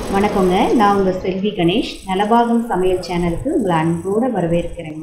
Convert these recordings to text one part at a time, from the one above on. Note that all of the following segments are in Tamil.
வணக்கங்க நான் உங்கள் செல்வி கணேஷ் நலபாகம் சமையல் சேனலுக்கு உங்களை அன்போடு வரவேற்கிறேங்க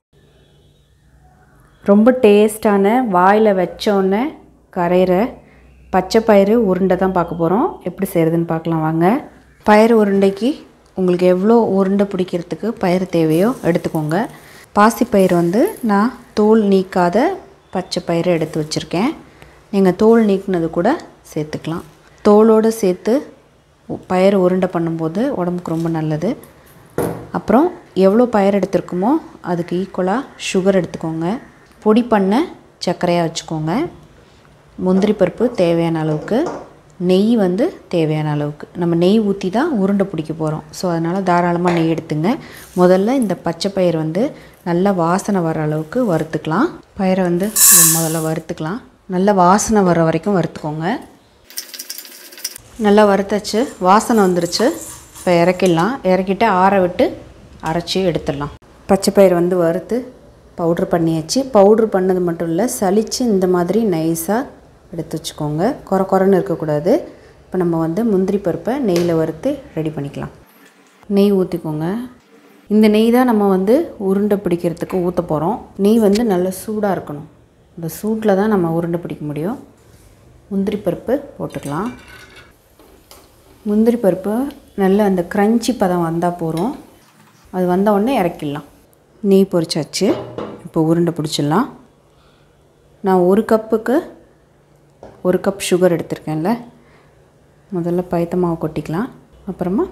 ரொம்ப டேஸ்டான வாயில் வச்சோன்னே கரையிற பச்சை பயிறு உருண்டை தான் பார்க்க போகிறோம் எப்படி செய்கிறதுன்னு பார்க்கலாம் வாங்க பயிறு உருண்டைக்கு உங்களுக்கு எவ்வளோ உருண்டை பிடிக்கிறதுக்கு பயிறு தேவையோ எடுத்துக்கோங்க பாசிப்பயிறு வந்து நான் தோல் நீக்காத பச்சை பயிறு எடுத்து வச்சுருக்கேன் நீங்கள் தோல் நீக்கினது கூட சேர்த்துக்கலாம் தோலோடு சேர்த்து பயிறு உருண்டை பண்ணும்போது உடம்புக்கு ரொம்ப நல்லது அப்புறம் எவ்வளோ பயிர் எடுத்திருக்குமோ அதுக்கு ஈக்குவலாக சுகர் எடுத்துக்கோங்க பொடி பண்ண சர்க்கரையாக வச்சுக்கோங்க முந்திரி பருப்பு தேவையான அளவுக்கு நெய் வந்து தேவையான அளவுக்கு நம்ம நெய் ஊற்றி தான் உருண்டை பிடிக்க போகிறோம் ஸோ அதனால் தாராளமாக நெய் எடுத்துங்க முதல்ல இந்த பச்சை பயிர் வந்து நல்லா வாசனை வர அளவுக்கு வறுத்துக்கலாம் பயிரை வந்து முதல்ல வறுத்துக்கலாம் நல்ல வாசனை வர வரைக்கும் வறுத்துக்கோங்க நல்லா வறுத்தாச்சு வாசனை வந்துருச்சு இப்போ இறக்கிடலாம் இறக்கிட்டு ஆற விட்டு அரைச்சி எடுத்துடலாம் பச்சை பயிர் வந்து வறுத்து பவுட்ரு பண்ணியாச்சு பவுட்ரு பண்ணது மட்டும் இல்லை சலித்து இந்த மாதிரி நைஸாக எடுத்து வச்சுக்கோங்க குறை குறைன்னு இருக்கக்கூடாது இப்போ நம்ம வந்து முந்திரி பருப்பை நெய்யில் வறுத்து ரெடி பண்ணிக்கலாம் நெய் ஊற்றிக்கோங்க இந்த நெய் தான் நம்ம வந்து உருண்டை பிடிக்கிறதுக்கு ஊற்ற போகிறோம் நெய் வந்து நல்ல சூடாக இருக்கணும் இந்த சூட்டில் தான் நம்ம உருண்டை பிடிக்க முடியும் முந்திரி பருப்பு போட்டுக்கலாம் முந்திரி பருப்பு நல்ல அந்த க்ரன்ச்சி பதம் வந்தால் போகிறோம் அது வந்த உடனே இறக்கிடலாம் நெய் பொரிச்சாச்சு இப்போ உருண்டை பிடிச்சிடலாம் நான் ஒரு கப்புக்கு ஒரு கப் சுகர் எடுத்திருக்கேன்ல முதல்ல பயத்த மாவு கொட்டிக்கலாம் அப்புறமா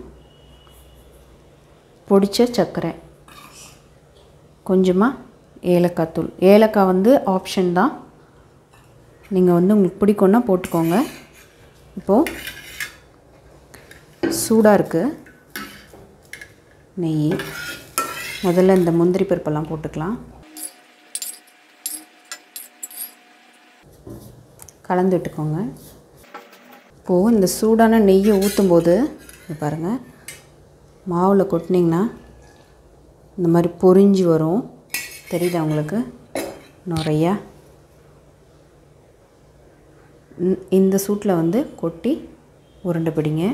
பொடிச்ச சர்க்கரை கொஞ்சமாக ஏலக்காய் தூள் ஏலக்காய் வந்து ஆப்ஷன் தான் நீங்கள் வந்து உங்களுக்கு பிடிக்கும்னா போட்டுக்கோங்க இப்போது சூடாக இருக்குது நெய் முதல்ல இந்த முந்திரி பருப்பெல்லாம் போட்டுக்கலாம் கலந்து விட்டுக்கோங்க இப்போது இந்த சூடான நெய்யை ஊற்றும்போது இது பாருங்கள் மாவில் கொட்டினீங்கன்னா இந்த மாதிரி பொரிஞ்சு வரும் தெரியுதா உங்களுக்கு நிறையா இந்த- இந்த சூட்டில் வந்து கொட்டி உருண்டை பிடிங்க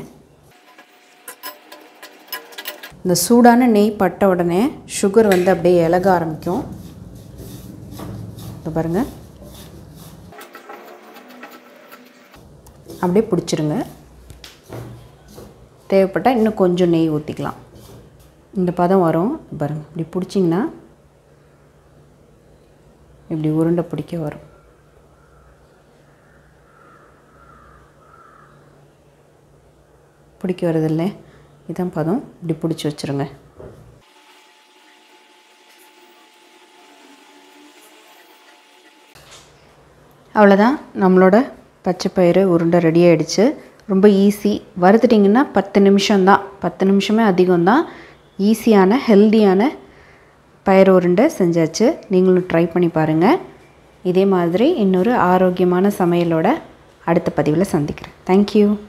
இந்த சூடான நெய் பட்ட உடனே சுகர் வந்து அப்படியே இலக ஆரம்பிக்கும் இப்போ பாருங்கள் அப்படியே பிடிச்சிருங்க தேவைப்பட்டால் இன்னும் கொஞ்சம் நெய் ஊற்றிக்கலாம் இந்த பதம் வரும் பாருங்கள் இப்படி பிடிச்சிங்கன்னா இப்படி உருண்டை பிடிக்க வரும் பிடிக்க வருதில்ல இதான் பதம் இப்படி பிடிச்சி வச்சுருங்க அவ்வளோதான் நம்மளோட பச்சை பயிறு உருண்டை ரெடி ஆயிடுச்சு ரொம்ப ஈஸி வறுத்துட்டிங்கன்னா பத்து நிமிஷம்தான் பத்து நிமிஷமே அதிகம்தான் ஈஸியான ஹெல்தியான பயிறு உருண்டை செஞ்சாச்சு நீங்களும் ட்ரை பண்ணி பாருங்கள் இதே மாதிரி இன்னொரு ஆரோக்கியமான சமையலோட அடுத்த பதிவில் சந்திக்கிறேன் தேங்க்யூ